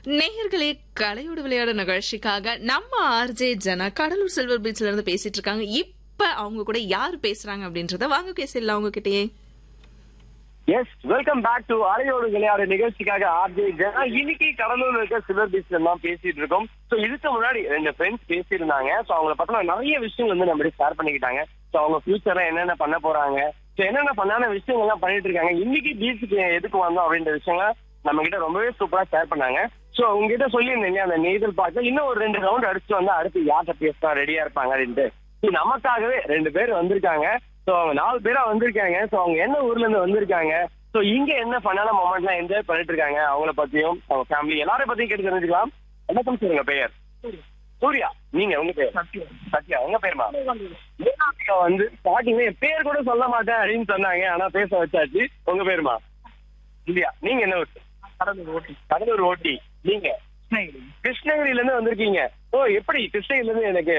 நேயர்களே கலையோடு விளையாட நிகழ்ச்சிக்காக நம்ம ஆர்ஜே ஜனா கடலூர் சில்வர் பீச்ல இருந்து பேசிட்டு இருக்காங்க இப்ப அவங்க கூட யார் பேசுறாங்க அப்படின்றத வாங்க பேசிடலாம் அவங்க கிட்டயே எஸ் வெல்கம் பேக் டு அலையோடு விளையாடு நிகழ்ச்சிக்காக ஆர்ஜே ஜனா இன்னைக்கு கடலூர்ல இருக்க சில்வர் பீச்ல எல்லாம் பேசிட்டு இருக்கோம் சோ இதுக்கு முன்னாடி ரெண்டு ஃப்ரெண்ட்ஸ் பேசியிருந்தாங்க சோ அவங்கள பார்த்தா நிறைய விஷயங்கள் வந்து நம்ம ஷேர் பண்ணிக்கிட்டாங்க சோ அவங்க ஃபியூச்சர்ல என்னென்ன பண்ண போறாங்க சோ என்னென்ன பண்ணான விஷயங்கள் எல்லாம் பண்ணிட்டு இருக்காங்க இன்னைக்கு பீச்சுக்கு எதுக்கு வந்தோம் அப்படின்ற விஷயங்கள் நம்ம கிட்ட ரொம்பவே சூப்பரா ஷேர் பண்ணாங்க சோ உங்ககிட்ட சொல்லியிருந்தீங்க அந்த நெய்தல் பார்க்க இன்னும் ஒரு ரெண்டு ரவுண்ட் அடிச்சுட்டு வந்து அடுத்து யார்கிட்ட பேசலாம் ரெடியா இருப்பாங்க அப்படின்ட்டு So, நமக்காகவே ரெண்டு பேர் வந்திருக்காங்க சோ அவங்க நாலு பேரா வந்திருக்காங்க சோ அவங்க என்ன ஊர்ல இருந்து வந்திருக்காங்க சோ இங்க என்ன பண்ணான மொமெண்ட்லாம் என்ஜாய் பண்ணிட்டு இருக்காங்க அவங்கள பத்தியும் அவங்க ஃபேமிலி எல்லாரையும் பத்தியும் கேட்டு தெரிஞ்சுக்கலாம் வணக்கம் சார் உங்க பெயர் சூர்யா நீங்க உங்க பேர் சத்யா உங்க பேருமா மீனாட்சிகா வந்து ஸ்டார்டிங்ல என் பேர் கூட சொல்ல மாட்டேன் அப்படின்னு சொன்னாங்க ஆனா பேச வச்சாச்சு உங்க பேருமா இல்லையா நீங்க என்ன ஊர் கடலூர் ஓட்டி கடலூர் ஓட்டி நீங்க கிருஷ்ணகிரி கிருஷ்ணகிரில இருந்து வந்திருக்கீங்க ஓ எப்படி கிருஷ்ணகிரில இருந்து எனக்கு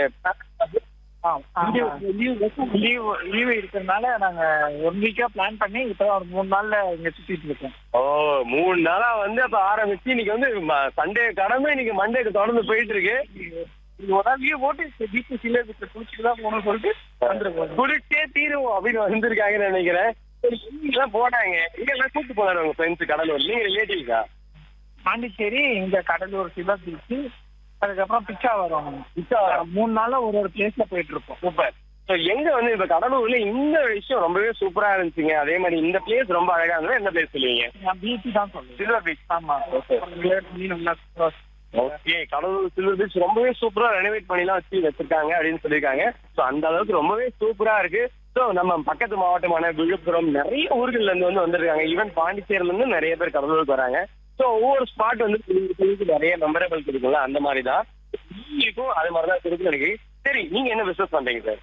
லீவ் லீவ் இருக்கிறதுனால நாங்க ஒன் வீக்கா பிளான் பண்ணி இப்பதான் ஒரு மூணு நாள்ல இங்க சுத்திட்டு இருக்கோம் ஓ மூணு நாளா வந்து அப்ப ஆரம்பிச்சு இன்னைக்கு வந்து சண்டே கடமை இன்னைக்கு மண்டேக்கு தொடர்ந்து போயிட்டு இருக்கு இது ஒரு நாள் லீவ் போட்டு பீச் சில பீச்ல குளிச்சுட்டு தான் போகணும்னு சொல்லிட்டு வந்துருக்கோம் குளிச்சே தீருவோம் அப்படின்னு வந்திருக்காங்கன்னு நினைக்கிறேன் சரி எல்லாம் போனாங்க இங்க எல்லாம் கூட்டு போனாரு உங்க ஃப்ரெண்ட்ஸ் கடலூர் நீங்க ரிலேட்டிவ்ஸா பாண்டிச்சேரி இங்க கடலூர் சிவா பீச் அதுக்கப்புறம் பிச்சா வரும் பிச்சாவரம். மூணு நாள்ல ஒரு ஒரு பிளேஸ்ல போயிட்டு இருக்கோம் சூப்பர் ஸோ எங்க வந்து இப்ப கடலூர்ல இந்த விஷயம் ரொம்பவே சூப்பரா இருந்துச்சுங்க அதே மாதிரி இந்த பிளேஸ் ரொம்ப அழகா இருந்தது எந்த பிளேஸ் சொல்லுவீங்க நான் பீச் தான் சொல்லுவேன் சில்வர் பீச் ஆமா மீன் நல்லா ஓகே கடலூர் சில்வர் பீச் ரொம்பவே சூப்பரா ரெனோவேட் பண்ணிலாம் வச்சு வச்சிருக்காங்க அப்படின்னு சொல்லியிருக்காங்க ஸோ அந்த அளவுக்கு ரொம்பவே சூப்பரா இருக்கு ஸோ நம்ம பக்கத்து மாவட்டமான விழுப்புரம் நிறைய ஊர்கள்ல இருந்து வந்து வந்திருக்காங்க ஈவன் பாண்டிச்சேரியில இருந்து நிறைய பேர் கடலூருக்கு வராங்க ஸோ ஒவ்வொரு ஸ்பாட் வந்து உங்களுக்கு உங்களுக்கு நிறைய மெமரபிள் இருக்குல்ல அந்த மாதிரி தான் உங்களுக்கும் அது மாதிரி தான் இருக்குன்னு நினைக்கிறேன் சரி நீங்க என்ன பிசினஸ் பண்றீங்க சார்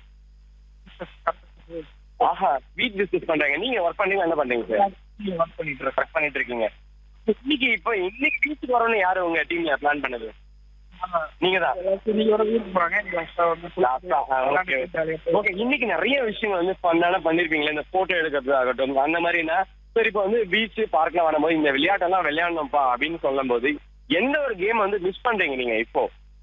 ஆஹா வீட் பிசினஸ் பண்றாங்க நீங்க ஒர்க் பண்ணீங்க என்ன பண்றீங்க சார் ஒர்க் பண்ணிட்டு இருக்கேன் ஒர்க் பண்ணிட்டு இருக்கீங்க இன்னைக்கு இப்போ இன்னைக்கு பீச்சுக்கு வரணும்னு யாரு உங்க டீம்ல பிளான் பண்ணது ஆமா. நீங்க தான் இன்னைக்கு ஒரு வீட்டுக்கு போறாங்க லாஸ்டா வந்து ஓகே இன்னைக்கு நிறைய விஷயங்கள் வந்து பண்ணால பண்ணிருப்பீங்களே இந்த போட்டோ எடுக்கிறது ஆகட்டும் அந்த மாதிரினா சரி இப்போ வந்து பீச் பார்க்லாம் வரும்போது இந்த விளையாட்டெல்லாம் விளையாடணும்ப்பா அப்படின்னு சொல்லும் போது எந்த ஒரு கேம் வந்து மிஸ் பண்றீங்க நீங்க இப்போ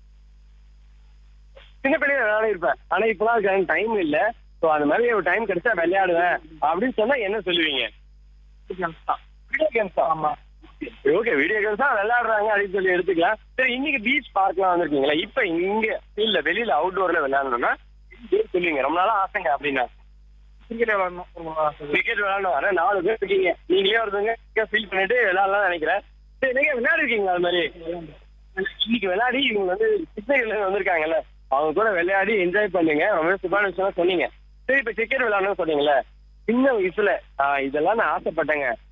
சின்ன பிள்ளைங்க விளையாட இருப்பேன் ஆனா இப்பெல்லாம் டைம் இல்ல ஸோ அந்த மாதிரி ஒரு டைம் கிடைச்சா விளையாடுவேன் அப்படின்னு சொன்னா என்ன சொல்லுவீங்க வீடியோ கேம்ஸ் தான் ஆமா ஓகே வீடியோ கேம்ஸ் தான் விளையாடுறாங்க அப்படின்னு சொல்லி எடுத்துக்கலாம் சரி இன்னைக்கு பீச் பார்க்லாம் வந்திருக்கீங்களா இப்ப இங்க இல்ல வெளியில அவுட்டோர்ல விளையாடணும்னா பேர் சொல்லுவீங்க ரொம்ப நாளா ஆசைங்க அப்படின்னா கிரிக்கெட் விளையாடணும் ரொம்ப ஆசை. கிரிக்கெட் விளையாடணும் ஆனா நாலு பேர் இருக்கீங்க நீங்களே ஒருத்தவங்க ஃபீல் பண்ணிட்டு விளையாடலாம் நினைக்கிறேன் சரி நீங்க விளையாடிருக்கீங்களா அது மாதிரி இன்னைக்கு விளையாடி இவங்க வந்து கிருஷ்ணகிரில இருந்து வந்திருக்காங்கல்ல அவங்க கூட விளையாடி என்ஜாய் பண்ணுங்க ரொம்ப சூப்பரான விஷயம் சொன்னீங்க சரி இப்ப கிரிக்கெட் விளையாடணும்னு சொன்னீங்கல்ல சின்ன வயசுல ஆஹ் இதெல்லாம் நான் ஆசைப்பட்டேங்க